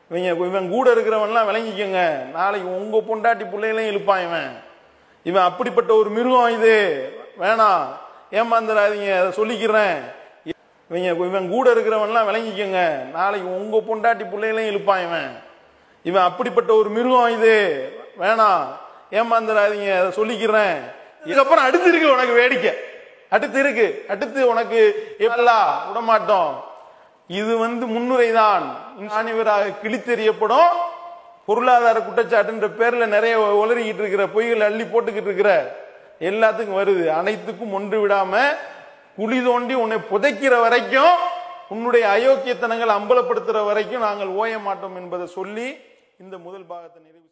இவங்க இவன் கூட இருக்கிறவன்லாம் விளங்கிக்கங்க நாளைக்கு உங்க பொண்டாட்டி பிள்ளைகளையும் இழுப்பான் இவன் இவன் அப்படிப்பட்ட ஒரு மிருகம் இது வேணாம் ஏமாந்துடாதீங்க அதை சொல்லிக்கிறேன் இவங்க இவன் கூட இருக்கிறவன்லாம் விளங்கிக்கங்க நாளைக்கு உங்க பொண்டாட்டி பிள்ளைகளையும் இழுப்பான் இவன் இவன் அப்படிப்பட்ட ஒரு மிருகம் இது வேணாம் ஏமாந்துடாதீங்க அதை சொல்லிக்கிறேன் இதுக்கப்புறம் அடுத்து இருக்கு உனக்கு வேடிக்கை அடுத்து இருக்கு அடுத்து உனக்கு எப்பலா விடமாட்டோம் இது வந்து முன்னுரை தான் அனைவராக கிழித்தெறியப்படும் பொருளாதார குற்றச்சாட்டுன்ற பேர்ல நிறைய உளறிக்கிட்டு இருக்கிற பொய்களை அள்ளி போட்டுக்கிட்டு இருக்கிற எல்லாத்துக்கும் வருது அனைத்துக்கும் ஒன்று விடாம குழி தோண்டி உன்னை புதைக்கிற வரைக்கும் உன்னுடைய அயோக்கியத்தனங்கள் அம்பலப்படுத்துற வரைக்கும் நாங்கள் ஓய மாட்டோம் என்பதை சொல்லி இந்த முதல் பாகத்தை நிறைவு